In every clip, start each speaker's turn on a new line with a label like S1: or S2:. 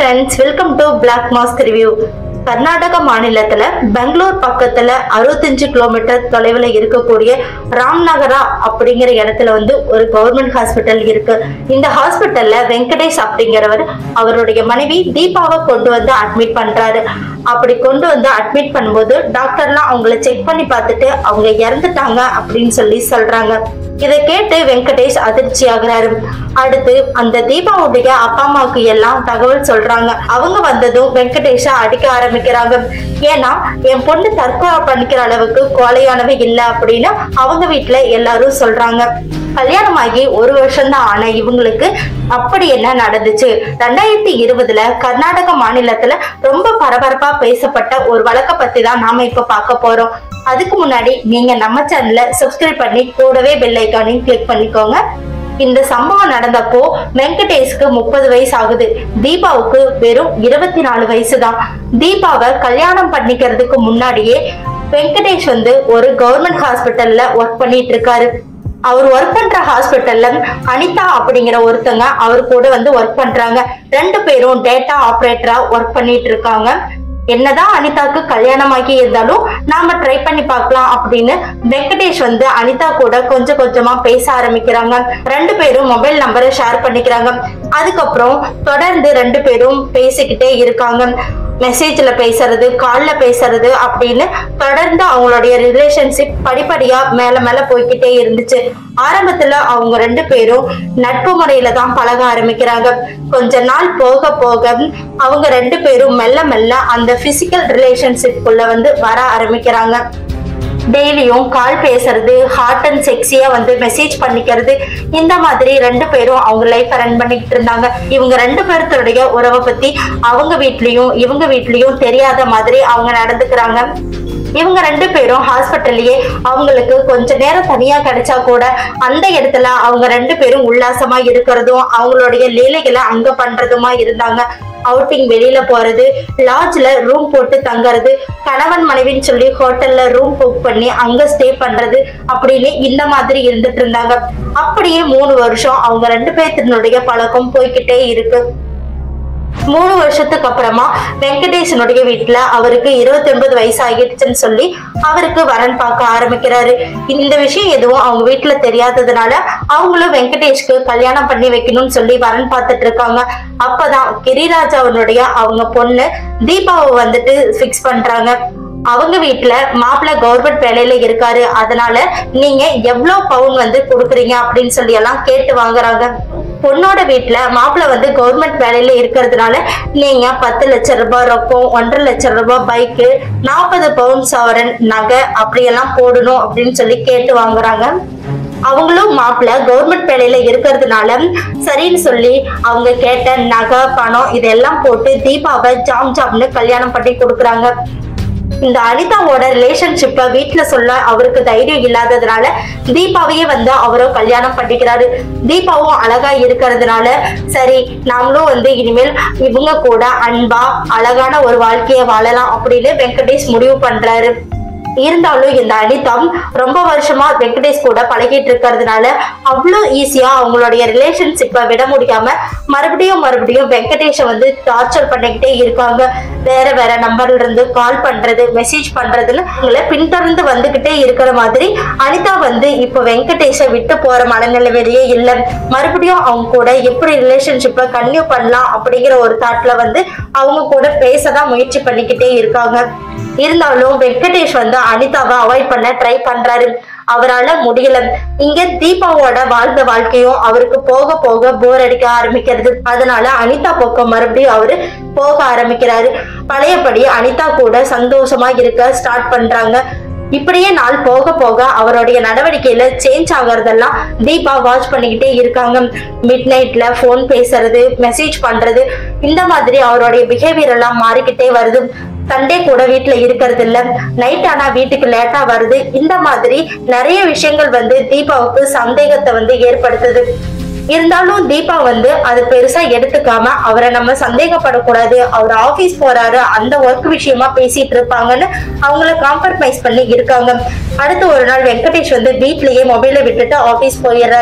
S1: friends welcome to Black Mask review Karnataka மாநிலத்துல பெங்களூர் பக்கத்துல அறுபத்தஞ்சு கிலோமீட்டர் தொலைவில் இருக்கக்கூடிய ராம்நகரா அப்படிங்கிற இடத்துல வந்து ஒரு கவர்மெண்ட் ஹாஸ்பிட்டல் இருக்கு இந்த ஹாஸ்பிட்டல்ல வெங்கடேஷ் அப்படிங்கிறவர் அவருடைய மனைவி தீபாவை கொண்டு வந்து அட்மிட் பண்றாரு அப்படி கொண்டு வந்து அட்மிட் பண்ணும்போது டாக்டர்லாம் அவங்கள செக் பண்ணி பார்த்துட்டு அவங்க இறந்துட்டாங்க அப்படின்னு சொல்லி சொல்றாங்க இதை கேட்டு வெங்கடேஷ் அதிர்ச்சி ஆகுறாரு அடுத்து அந்த தீபாவுடைய அப்பா அம்மாவுக்கு எல்லாம் தகவல் சொல்றாங்க அவங்க வந்ததும் வெங்கடேஷ அடிக்க ஆரம்பிக்கிறாங்க ஏன்னா என் பொண்ணு தற்கொலை பண்ணிக்கிற அளவுக்கு கொலையானவே இல்லை அப்படின்னு அவங்க வீட்டுல எல்லாரும் சொல்றாங்க கல்யாணமாகி ஒரு வருஷம் தான் ஆன இவங்களுக்கு அப்படி என்ன நடந்துச்சு ரெண்டாயிரத்தி இருபதுல கர்நாடக மாநிலத்துல ரொம்ப பரபரப்பா பேசப்பட்ட ஒரு வழக்க பத்தி தான் நாம இப்ப பார்க்க போறோம் அதுக்கு முன்னாடி நீங்க நம்ம சேனலை சப்ஸ்கிரைப் பண்ணி கூடவே பெல் ஐக்கானையும் கிளிக் பண்ணிக்கோங்க இந்த சம்பவம் நடந்தப்போ வெங்கடேஷ்க்கு முப்பது வயசு ஆகுது தீபாவுக்கு வெறும் இருபத்தி நாலு வயசு தான் தீபாவை கல்யாணம் பண்ணிக்கிறதுக்கு முன்னாடியே வெங்கடேஷ் வந்து ஒரு கவர்மெண்ட் ஹாஸ்பிட்டல்ல ஒர்க் பண்ணிட்டு இருக்காரு அவர் ஒர்க் பண்ற ஹாஸ்பிட்டல்ல அனிதா அப்படிங்கிற ஒருத்தங்க அவர் கூட வந்து ஒர்க் பண்றாங்க ரெண்டு பேரும் டேட்டா ஆபரேட்டரா ஒர்க் பண்ணிட்டு இருக்காங்க என்னதான் அனிதாக்கு கல்யாணமாகி இருந்தாலும் நாம ட்ரை பண்ணி பார்க்கலாம் அப்படின்னு வெங்கடேஷ் வந்து அனிதா கூட கொஞ்சம் கொஞ்சமா பேச ஆரம்பிக்கிறாங்க ரெண்டு பேரும் மொபைல் நம்பரை ஷேர் பண்ணிக்கிறாங்க அதுக்கப்புறம் தொடர்ந்து ரெண்டு பேரும் பேசிக்கிட்டே இருக்காங்க மெசேஜ்ல பேசுறது கால்ல பேசுறது அப்படின்னு தொடர்ந்து அவங்களுடைய ரிலேஷன்ஷிப் படிப்படியா மேல மேல போய்கிட்டே இருந்துச்சு ஆரம்பத்துல அவங்க ரெண்டு பேரும் நட்பு முறையில தான் பழக ஆரம்பிக்கிறாங்க கொஞ்ச நாள் போக போக அவங்க ரெண்டு பேரும் மெல்ல மெல்ல அந்த பிசிக்கல் ரிலேஷன்ஷிப் குள்ள வந்து வர ஆரம்பிக்கிறாங்க டெய்லியும் கால் பேசுறது ஹார்ட் அண்ட் செக்ஸியா வந்து மெசேஜ் பண்ணிக்கிறது இந்த மாதிரி ரெண்டு பேரும் அவங்க லைஃப் ரன் பண்ணிக்கிட்டு இருந்தாங்க இவங்க ரெண்டு பேர்த்தோடைய உறவை பத்தி அவங்க வீட்லயும் இவங்க வீட்லயும் தெரியாத மாதிரி அவங்க நடந்துக்கிறாங்க இவங்க ரெண்டு பேரும் ஹாஸ்பிட்டல்லயே அவங்களுக்கு கொஞ்ச நேரம் தனியா கிடைச்சா கூட அந்த இடத்துல அவங்க ரெண்டு பேரும் உல்லாசமா இருக்கிறதும் அவங்களுடைய லீலைகளை அங்க பண்றதுமா இருந்தாங்க அவுட்டிங் வெளியில போறது லாட்ஜ்ல ரூம் போட்டு தங்கறது கணவன் மனைவின்னு சொல்லி ஹோட்டல்ல ரூம் புக் பண்ணி அங்க ஸ்டே பண்றது அப்படின்னு இந்த மாதிரி இருந்துட்டு இருந்தாங்க அப்படியே மூணு வருஷம் அவங்க ரெண்டு பேர்த்தினுடைய பழக்கம் போய்கிட்டே இருக்கு மூணு வருஷத்துக்கு அப்புறமா வெங்கடேசனுடைய வீட்டுல அவருக்கு இருபத்தி ஒன்பது வயசு ஆகிடுச்சுன்னு சொல்லி அவருக்கு வரன் பார்க்க ஆரம்பிக்கிறாரு இந்த விஷயம் எதுவும் அவங்க வீட்டுல தெரியாததுனால அவங்களும் வெங்கடேஷ்க்கு கல்யாணம் பண்ணி வைக்கணும்னு சொல்லி வரன் பார்த்துட்டு இருக்காங்க அப்பதான் கிரிராஜாவனுடைய அவங்க பொண்ணு தீபாவை வந்துட்டு ஃபிக்ஸ் பண்றாங்க அவங்க வீட்டுல மாப்பிள்ளை கவர்மெண்ட் வேலையில இருக்காரு அதனால நீங்க எவ்வளவு பவுன் வந்து கொடுக்குறீங்க அப்படின்னு சொல்லி எல்லாம் கேட்டு வாங்குறாங்க பொண்ணோட வீட்டுல மாப்பிள்ளை வந்து கவர்மெண்ட் வேலையில இருக்கிறதுனால நீங்க பத்து லட்சம் ரூபாய் ரொக்கம் ஒன்றரை லட்சம் ரூபாய் பைக்கு நாற்பது பவுன் சவரன் நகை அப்படியெல்லாம் போடணும் அப்படின்னு சொல்லி கேட்டு வாங்குறாங்க அவங்களும் மாப்பிள்ள கவர்மெண்ட் வேலையில இருக்கிறதுனால சரின்னு சொல்லி அவங்க கேட்ட நகை பணம் இதெல்லாம் போட்டு தீபாவை ஜாம் ஜாம்னு கல்யாணம் பண்ணி கொடுக்குறாங்க இந்த அனிதாவோட ரிலேஷன்ஷிப்ப வீட்டுல சொல்ல அவருக்கு தைரியம் இல்லாததுனால தீபாவையே வந்து அவரும் கல்யாணம் பண்ணிக்கிறாரு தீபாவும் அழகா இருக்கிறதுனால சரி நாமளும் வந்து இனிமேல் இவங்க கூட அன்பா அழகான ஒரு வாழ்க்கைய வாழலாம் அப்படின்னு வெங்கடேஷ் முடிவு பண்றாரு இருந்தாலும் இந்த அனிதா ரொம்ப வருஷமா வெங்கடேஷ் கூட பழகிட்டு இருக்கிறதுனால அவ்வளோ ஈஸியா அவங்களுடைய ரிலேஷன்ஷிப்பை விட முடியாம மறுபடியும் மறுபடியும் வெங்கடேஷை வந்து டார்ச்சர் பண்ணிக்கிட்டே இருக்காங்க வேற வேற நம்பர்ல இருந்து கால் பண்றது மெசேஜ் பண்றதுன்னு அவங்கள பின்தொடர்ந்து வந்துகிட்டே இருக்கிற மாதிரி அனிதா வந்து இப்போ வெங்கடேஷை விட்டு போற மனநிலைமையிலேயே இல்லை மறுபடியும் அவங்க கூட எப்படி ரிலேஷன்ஷிப்பை கன்டினியூ பண்ணலாம் அப்படிங்கிற ஒரு தாட்ல வந்து அவங்க கூட பேசதான் முயற்சி பண்ணிக்கிட்டே இருக்காங்க இருந்தாலும் வெங்கடேஷ் வந்து அனிதாவை அவாய்ட் பண்ண ட்ரை பண்றாரு அவரால முடியல இங்க தீபாவோட வாழ்ந்த வாழ்க்கையும் அவருக்கு போக போக போர் அடிக்க ஆரம்பிக்கிறது அதனால அனிதா பக்கம் மறுபடியும் அவரு போக ஆரம்பிக்கிறாரு பழையபடி அனிதா கூட சந்தோஷமா இருக்க ஸ்டார்ட் பண்றாங்க இப்படியே நாள் போக போக அவருடைய நடவடிக்கையில சேஞ்ச் ஆகுறதெல்லாம் தீபா வாட்ச் பண்ணிக்கிட்டே இருக்காங்க மிட் நைட்ல ஃபோன் பேசுறது மெசேஜ் பண்றது இந்த மாதிரி அவருடைய பிஹேவியர் எல்லாம் மாறிக்கிட்டே வருது சண்டே கூட வீட்டுல இருக்கிறது இல்ல நைட் ஆனா வீட்டுக்கு லேட்டா வருது இந்த மாதிரி நிறைய விஷயங்கள் வந்து தீபாவுக்கு சந்தேகத்தை வந்து ஏற்படுத்துது இருந்தாலும் தீபா வந்து அது பெருசா எடுத்துக்காம அவரை நம்ம சந்தேகப்படக்கூடாது அவர் ஆபீஸ் போறாரு அந்த ஒர்க் விஷயமா பேசிட்டு இருப்பாங்கன்னு அவங்கள காம்ப்ரமைஸ் பண்ணி இருக்காங்க அடுத்து ஒரு நாள் வெங்கடேஷ் வந்து வீட்லயே மொபைலை விட்டுட்டு ஆபீஸ் போயிடுறாரு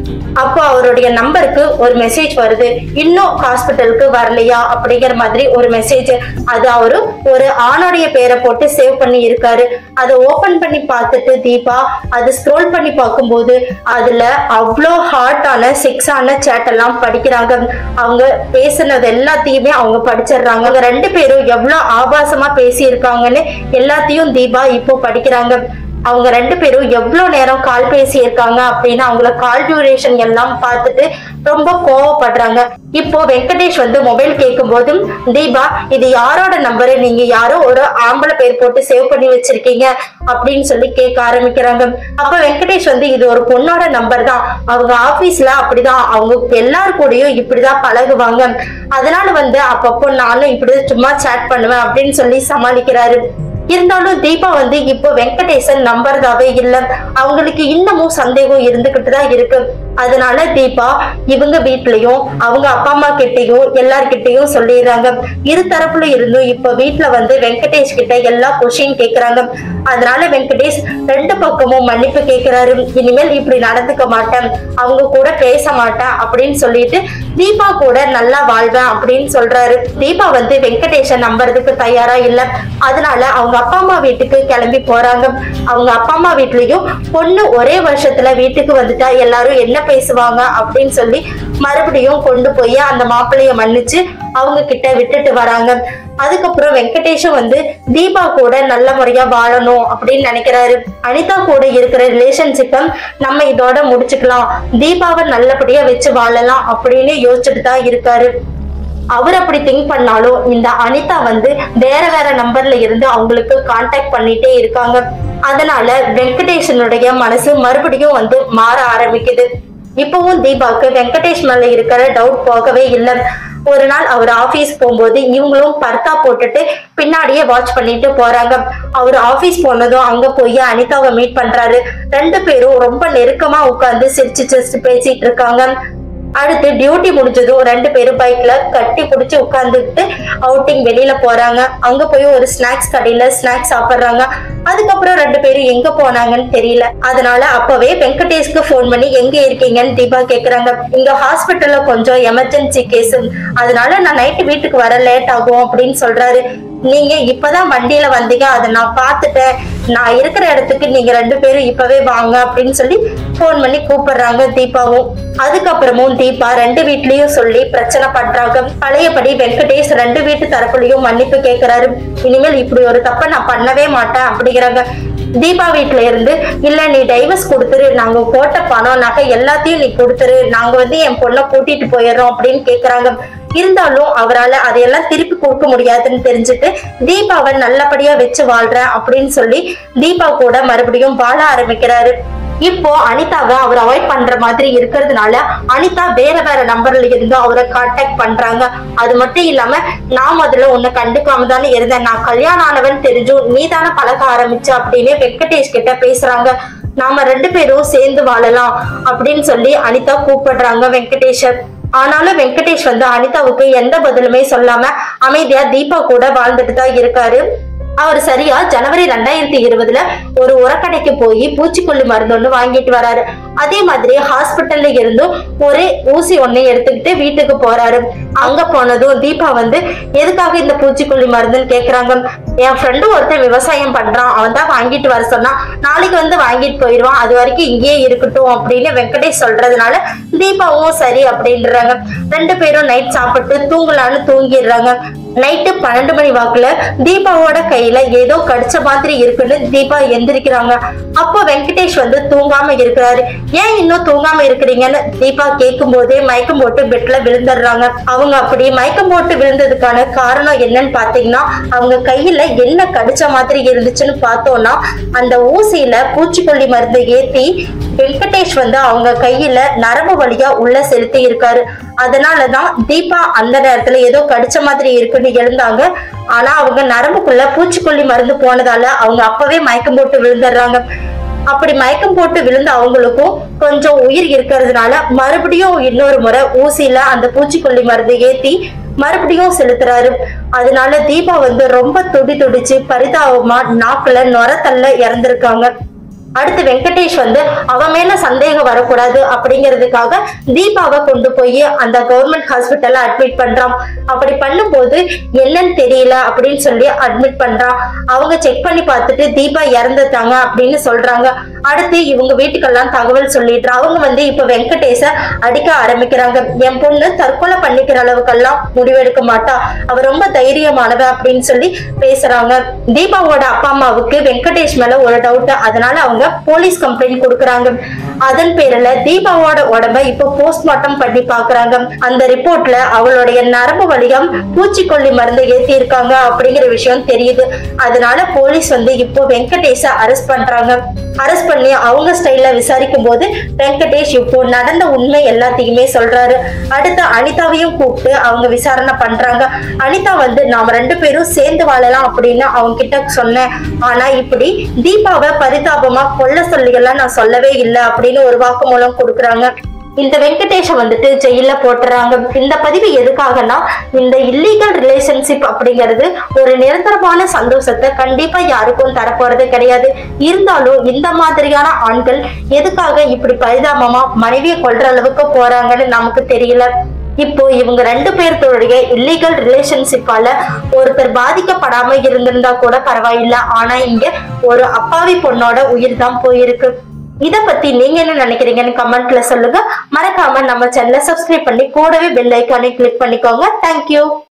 S1: அப்போ அவருடைய நம்பருக்கு ஒரு மெசேஜ் வருது இன்னும் ஹாஸ்பிட்டலுக்கு வரலையா அப்படிங்கிற மாதிரி ஒரு மெசேஜ் அது அவரு ஒரு ஆணுடைய பேரை போட்டு சேவ் பண்ணி இருக்காரு அதை ஓபன் பண்ணி பார்த்துட்டு தீபா அது ஸ்க்ரோல் பண்ணி பார்க்கும்போது அதுல அவ்வளோ ஹார்ட்டான செக்ஸான சேட் எல்லாம் படிக்கிறாங்க அவங்க பேசுனது எல்லாத்தையுமே அவங்க படிச்சிடுறாங்க அவங்க ரெண்டு பேரும் எவ்வளவு ஆபாசமா பேசி இருக்காங்கன்னு எல்லாத்தையும் தீபா இப்போ படிக்கிறாங்க அவங்க ரெண்டு பேரும் எவ்வளவு நேரம் கால் பேசி இருக்காங்க அப்படின்னு அவங்கள கால் டியூரேஷன் எல்லாம் பார்த்துட்டு ரொம்ப கோவப்படுறாங்க இப்போ வெங்கடேஷ் வந்து மொபைல் கேட்கும் போதும் தீபா இது யாரோட நம்பரு நீங்க யாரோ ஒரு ஆம்பளை பேர் போட்டு சேவ் பண்ணி வச்சிருக்கீங்க அப்படின்னு சொல்லி கேட்க ஆரம்பிக்கிறாங்க அப்ப வெங்கடேஷ் வந்து இது ஒரு பொண்ணோட நம்பர் தான் அவங்க ஆபீஸ்ல அப்படிதான் அவங்க எல்லார் கூடயும் இப்படிதான் பழகுவாங்க அதனால வந்து அப்பப்போ நானும் இப்படி சும்மா சேட் பண்ணுவேன் அப்படின்னு சொல்லி சமாளிக்கிறாரு இருந்தாலும் தீபா வந்து இப்போ வெங்கடேசன் நம்புறதாவே இல்ல அவங்களுக்கு இன்னமும் சந்தேகம் இருந்துகிட்டு தான் இருக்கு அதனால தீபா இவங்க வீட்லயும் அவங்க அப்பா அம்மா கிட்டயும் எல்லார்கிட்டயும் சொல்லிடுறாங்க இரு தரப்புல இருந்தும் இப்போ வீட்ல வந்து வெங்கடேஷ் கிட்ட எல்லா கொஷின் கேக்குறாங்க அதனால வெங்கடேஷ் ரெண்டு பக்கமும் மன்னிப்பு கேக்குறாரு இனிமேல் இப்படி நடந்துக்க மாட்டேன் அவங்க கூட பேச மாட்டேன் அப்படின்னு சொல்லிட்டு தீபா கூட நல்லா வாழ்வேன் அப்படின்னு சொல்றாரு தீபா வந்து வெங்கடேஷன் நம்புறதுக்கு தயாரா இல்ல அதனால அவங்க அப்பா அம்மா வீட்டுக்கு கிளம்பி போறாங்க அவங்க அப்பா அம்மா வீட்லயும் பொண்ணு ஒரே வருஷத்துல வீட்டுக்கு வந்துட்டா எல்லாரும் என்ன பேசுவாங்க அப்படின்னு சொல்லி மறுபடியும் கொண்டு போய் அந்த மாப்பிள்ளைய மன்னிச்சு அவங்க கிட்ட விட்டுட்டு வராங்க அதுக்கப்புறம் வெங்கடேஷும் வந்து தீபா கூட நல்ல முறையா வாழணும் அப்படின்னு நினைக்கிறாரு அனிதா கூட இருக்கிற ரிலேஷன்ஷிப்பை நம்ம இதோட முடிச்சுக்கலாம் தீபாவை நல்லபடியா வச்சு வாழலாம் அப்படின்னு யோசிச்சுட்டு தான் இருக்காரு அவர் அப்படி திங்க் பண்ணாலும் இந்த அனிதா வந்து வேற வேற நம்பர்ல இருந்து அவங்களுக்கு காண்டாக்ட் பண்ணிட்டே இருக்காங்க அதனால வெங்கடேஷனுடைய மனசு மறுபடியும் வந்து மாற ஆரம்பிக்குது இப்பவும் தீபாவுக்கு வெங்கடேஷ் மேல இருக்கிற டவுட் போகவே இல்லை ஒரு நாள் அவர் ஆபீஸ் போகும்போது இவங்களும் பர்தா போட்டுட்டு பின்னாடியே வாட்ச் பண்ணிட்டு போறாங்க அவர் ஆபீஸ் போனதும் அங்க போய் அனிதாவை மீட் பண்றாரு ரெண்டு பேரும் ரொம்ப நெருக்கமா உட்கார்ந்து சிரிச்சு சிரிச்சு பேசிட்டு இருக்காங்க அடுத்து டியூட்டி முடிஞ்சதும் ரெண்டு பேரும் பைக்ல கட்டி பிடிச்சி உட்கார்ந்துட்டு அவுட்டிங் வெளியில போறாங்க அங்க போய் ஒரு ஸ்நாக்ஸ் கடையில ஸ்நாக்ஸ் சாப்பிடுறாங்க அதுக்கப்புறம் ரெண்டு பேரும் எங்க போனாங்கன்னு தெரியல அதனால அப்பவே வெங்கடேஷ்க்கு ஃபோன் பண்ணி எங்க இருக்கீங்கன்னு தீபா கேக்குறாங்க இங்க ஹாஸ்பிட்டல்ல கொஞ்சம் எமர்ஜென்சி கேஸ் அதனால நான் நைட்டு வீட்டுக்கு வர லேட் ஆகும் அப்படின்னு சொல்றாரு நீங்க இப்பதான் வண்டியில வந்தீங்க அதை நான் பார்த்துட்டேன் நான் இருக்கிற இடத்துக்கு நீங்க ரெண்டு பேரும் இப்பவே வாங்க அப்படின்னு சொல்லி ஃபோன் பண்ணி கூப்பிடுறாங்க தீபாவும் அதுக்கப்புறமும் தீபா ரெண்டு வீட்லயும் சொல்லி பிரச்சனை பண்றாங்க பழையபடி வெங்கடேஷ் ரெண்டு வீட்டு தரப்புலயும் மன்னிப்பு கேக்குறாரு இனிமேல் இப்படி ஒரு தப்பை நான் பண்ணவே மாட்டேன் அப்படிங்கிறாங்க தீபா வீட்ல இருந்து இல்ல நீ டைவர்ஸ் கொடுத்துரு நாங்க போட்ட பணம் நகை எல்லாத்தையும் நீ கொடுத்துரு நாங்க வந்து என் பொண்ணை கூட்டிட்டு போயிடுறோம் அப்படின்னு கேக்குறாங்க இருந்தாலும் அவரால அதையெல்லாம் திருப்பி கொடுக்க முடியாதுன்னு தெரிஞ்சுட்டு தீபாவை நல்லபடியா வச்சு வாழ்றேன் அப்படின்னு சொல்லி தீபா கூட மறுபடியும் வாழ ஆரம்பிக்கிறாரு இப்போ அனிதாவை அவர் அவாய்ட் பண்ற மாதிரி இருக்கிறதுனால அனிதா வேற வேற நம்பர்ல இருந்து அவரை கான்டாக்ட் பண்றாங்க அது மட்டும் இல்லாம நான் முதல்ல உன்னை கண்டுக்காம தானே இருந்தேன் நான் கல்யாணம் ஆனவன் தெரிஞ்சும் நீ தானே பழக ஆரம்பிச்ச அப்படின்னு வெங்கடேஷ் கிட்ட பேசுறாங்க நாம ரெண்டு பேரும் சேர்ந்து வாழலாம் அப்படின்னு சொல்லி அனிதா கூப்பிடுறாங்க வெங்கடேஷர் ஆனாலும் வெங்கடேஷ் வந்து அனிதாவுக்கு எந்த பதிலுமே சொல்லாம அமைதியா தீபா கூட வாழ்ந்துட்டு தான் இருக்காரு அவர் சரியா ஜனவரி ரெண்டாயிரத்தி இருபதுல ஒரு உரக்கடைக்கு போய் பூச்சிக்கொல்லி மருந்து ஒண்ணு வாங்கிட்டு வராரு அதே மாதிரி ஹாஸ்பிட்டல்ல இருந்தும் ஒரு ஊசி ஒண்ணு எடுத்துக்கிட்டு வீட்டுக்கு போறாரு அங்க போனதும் தீபா வந்து எதுக்காக இந்த பூச்சிக்கொல்லி மருந்துன்னு கேக்குறாங்க என் ஃப்ரெண்டு ஒருத்தன் விவசாயம் பண்றான் அவன் தான் வாங்கிட்டு வர சொன்னா நாளைக்கு வந்து வாங்கிட்டு போயிடுவான் அது வரைக்கும் இங்கேயே இருக்கட்டும் அப்படின்னு வெங்கடேஷ் சொல்றதுனால தீபாவும் சரி அப்படின்றாங்க ரெண்டு பேரும் நைட் சாப்பிட்டு தூங்கலான்னு தூங்கிடுறாங்க நைட்டு பன்னெண்டு மணி வாக்குல தீபாவோட கையில ஏதோ கடிச்ச மாதிரி இருக்குன்னு தீபா எந்திரிக்கிறாங்க அப்போ வெங்கடேஷ் வந்து தூங்காம இருக்கிறாரு ஏன் இன்னும் தூங்காம இருக்கிறீங்கன்னு தீபா கேட்கும் போதே மயக்கம் போட்டு பெட்ல விழுந்துடுறாங்க அவங்க அப்படி மயக்கம் போட்டு விழுந்ததுக்கான காரணம் என்னன்னு பாத்தீங்கன்னா அவங்க கையில என்ன கடிச்ச மாதிரி இருந்துச்சுன்னு பார்த்தோம்னா அந்த ஊசியில பூச்சிக்கொல்லி மருந்து ஏத்தி வெங்கடேஷ் வந்து அவங்க கையில நரம்பு வழியா உள்ள செலுத்தி இருக்காரு அதனாலதான் தீபா அந்த நேரத்துல ஏதோ கடிச்ச மாதிரி இருக்குன்னு எழுந்தாங்க ஆனா அவங்க நரம்புக்குள்ள பூச்சிக்கொல்லி மருந்து போனதால அவங்க அப்பவே மயக்கம் போட்டு விழுந்துடுறாங்க அப்படி மயக்கம் போட்டு விழுந்த அவங்களுக்கும் கொஞ்சம் உயிர் இருக்கிறதுனால மறுபடியும் இன்னொரு முறை ஊசியில அந்த பூச்சிக்கொல்லி மருந்து ஏத்தி மறுபடியும் செலுத்துறாரு அதனால தீபா வந்து ரொம்ப துடி துடிச்சு பரிதாபமா நாக்குல நுரத்தல்ல இறந்திருக்காங்க அடுத்து வெங்கடேஷ் வந்து அவன் மேல சந்தேகம் வரக்கூடாது அப்படிங்கிறதுக்காக தீபாவை கொண்டு போய் அந்த கவர்மெண்ட் ஹாஸ்பிட்டல்ல அட்மிட் பண்றான் அப்படி பண்ணும்போது என்னன்னு தெரியல அப்படின்னு சொல்லி அட்மிட் பண்றான் அவங்க செக் பண்ணி பார்த்துட்டு தீபா இறந்துட்டாங்க அப்படின்னு சொல்றாங்க அடுத்து இவங்க வீட்டுக்கெல்லாம் தகவல் சொல்லிட்டு அவங்க வந்து இப்ப வெங்கடேஷ அடிக்க ஆரம்பிக்கிறாங்க என் பொண்ணு தற்கொலை பண்ணிக்கிற அளவுக்கெல்லாம் முடிவெடுக்க மாட்டா அவ ரொம்ப தைரியமானவ அப்படின்னு சொல்லி பேசுறாங்க தீபாவோட அப்பா அம்மாவுக்கு வெங்கடேஷ் மேல ஒரு டவுட் அதனால அவங்க போலீஸ் கம்ப்ளைண்ட் கொடுக்கறாங்க அதன் பேர்ல தீபாவோட உடம்ப இப்ப போஸ்ட்மார்ட்டம் பண்ணி பாக்குறாங்க அந்த ரிப்போர்ட்ல அவளுடைய நரம்பு வலியம் பூச்சிக்கொல்லி மருந்து ஏத்தி இருக்காங்க அப்படிங்கிற விஷயம் தெரியுது அதனால போலீஸ் வந்து இப்போ வெங்கடேஷ அரெஸ்ட் பண்றாங்க அரெஸ்ட் பண்ணி அவங்க ஸ்டைல்ல விசாரிக்கும் போது வெங்கடேஷ் இப்போ நடந்த உண்மை எல்லாத்தையுமே சொல்றாரு அடுத்து அனிதாவையும் கூப்பிட்டு அவங்க விசாரணை பண்றாங்க அனிதா வந்து நாம ரெண்டு பேரும் சேர்ந்து வாழலாம் அப்படின்னு அவங்க கிட்ட சொன்னேன் ஆனா இப்படி தீபாவை பரிதாபமா கொல்ல சொல்லியெல்லாம் நான் சொல்லவே இல்லை அப்படின்னு ஒரு வாக்குமூலம் கொடுக்குறாங்க இந்த வெங்கடேஷ வந்துட்டு ஜெயில போட்டுறாங்க இந்த பதிவு எதுக்காகனா இந்த இல்லீகல் ரிலேஷன்ஷிப் அப்படிங்கிறது ஒரு நிரந்தரமான சந்தோஷத்தை கண்டிப்பா யாருக்கும் தரப்போறது கிடையாது இருந்தாலும் இந்த மாதிரியான ஆண்கள் எதுக்காக இப்படி பரிதாபமா மனைவியை கொல்ற அளவுக்கு போறாங்கன்னு நமக்கு தெரியல இப்போ இவங்க ரெண்டு பேர்த்தோடைய இல்லீகல் ரிலேஷன்ஷிப்பால ஒருத்தர் பாதிக்கப்படாம இருந்திருந்தா கூட பரவாயில்ல ஆனா இங்க ஒரு அப்பாவி பொண்ணோட உயிர் தான் போயிருக்கு இத பத்தி நீங்க என்ன நினைக்கிறீங்கன்னு கமெண்ட்ல சொல்லுங்க மறக்காம நம்ம சேனலை சப்ஸ்கிரைப் பண்ணி கூடவே பெல் ஐக்கானை கிளிக் பண்ணிக்கோங்க தேங்க்யூ